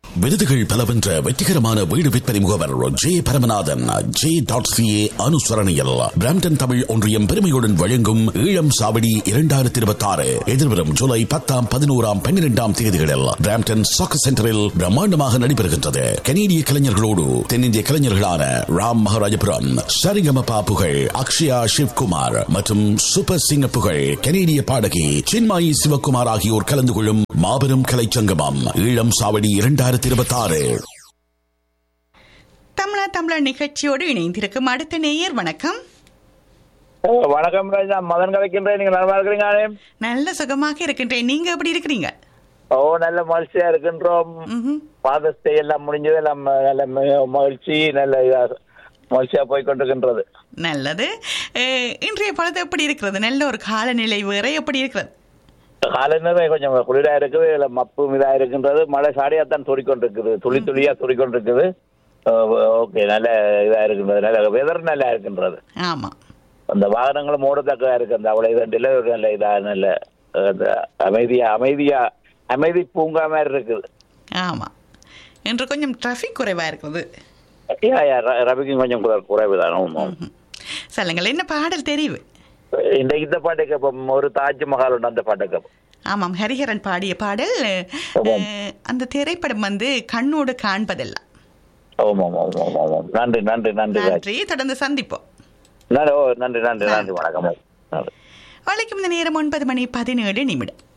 விருதுகள் பல வென்ற வெற்றிகரமான வீடு விற்பனை முகவர் J Paramanathan J dot CA அனுசரணையில் பிராம்டன் தமிழ் ஒன்றியம் பெருமையுடன் வழங்கும் ஈழம் சாவடி இரண்டாயிரத்தி இருபத்தி ஆறு எதிர்வரும் ஜூலை பத்தாம் பதினோராம் பன்னிரெண்டாம் தேதிகளில் பிராம்டன் சாக்கு சென்டரில் பிரம்மாண்டமாக நடைபெறுகின்றது கனேடிய கலைஞர்களோடு தென்னிந்திய கலைஞர்களான ராம் மகாராஜபுரம் சரிகமபா புகழ் அக்ஷயா சிவ்குமார் மற்றும் சூப்பர் சிங்க புகழ் கனேடிய பாடகி சின்மாயி சிவகுமார் ஆகியோர் கலந்து கொள்ளும் மாபெரும் கலைச்சங்கமம் ஈழம் சாவடி இரண்டாயிரத்தி இருபத்தி ஆறு தமிழா தமிழா நிகழ்ச்சியோடு இணைந்திருக்கும் அடுத்த நேயர் வணக்கம் ஓ, வணக்கம் ராஜா மதன் கலைக்கின்றேன் நீங்க நல்லா இருக்கிறீங்களே நல்ல சுகமாக இருக்கின்றேன் நீங்க எப்படி இருக்கிறீங்க ஓ நல்ல மகிழ்ச்சியா இருக்கின்றோம் ம்ஹும். ஃபாதர்ஸ் டே எல்லாம் முடிஞ்சது எல்லாம் நல்ல ம- மகிழ்ச்சி நல்ல இதா மகிழ்ச்சியா போய் கொண்டிருக்கின்றது நல்லது அஹ், இன்றைய பொழுது எப்படி இருக்கிறது நல்ல ஒரு காலநிலை வேற எப்படி இருக்கிறது காலநிலை கொஞ்சம் குளிரா இருக்குது இல்ல மப்பும் இதா இருக்கின்றது மழை சாடியாத்தான் துடிக்கொண்டிருக்குது துளி துளியா துடிக்கொண்டிருக்குது ஓகே நல்ல இதா இருக்கின்றது நல்ல வெதர் நல்லா இருக்கின்றது ஆமா அந்த வாகனங்களும் ஓடத்தக்கதா இருக்கு அந்த அவ்வளவு இதண்டில ஒரு நல்ல இதா நல்ல அந்த அமைதியா அமைதியா அமைதி பூங்கா மாதிரி இருக்குது ஆமா இன்று கொஞ்சம் டிராஃபிக் குறைவா இருக்கிறது யா யா ர- ரவிக்கும் கொஞ்சம் குறை- குறைவுதான் ஆமா. ம்ஹும். சொல்லுங்கள் என்ன பாடல் தெரிவு இந்த இந்த பாட்டு கேட்போம் ஒரு தாஜ்மஹால் உண்டு அந்த பாட்டு கேட்போம் ஆமாம் ஹரிஹரன் பாடிய பாடல் ஆமாம். அஹ், அந்த திரைப்படம் வந்து கண்ணோடு காண்பதெல்லாம் ஆமாம் ஆமாம் ஆமாம் ஆமாம் நன்றி நன்றி நன்றி ராஜ். நன்றி தொடர்ந்து சந்திப்போம் நன்றி ஓ நன்றி நன்றி நன்றி வணக்கம் நன்றி வழக்கம் இந்த நேரம் ஒன்பது மணி பதினேழு நிமிடம்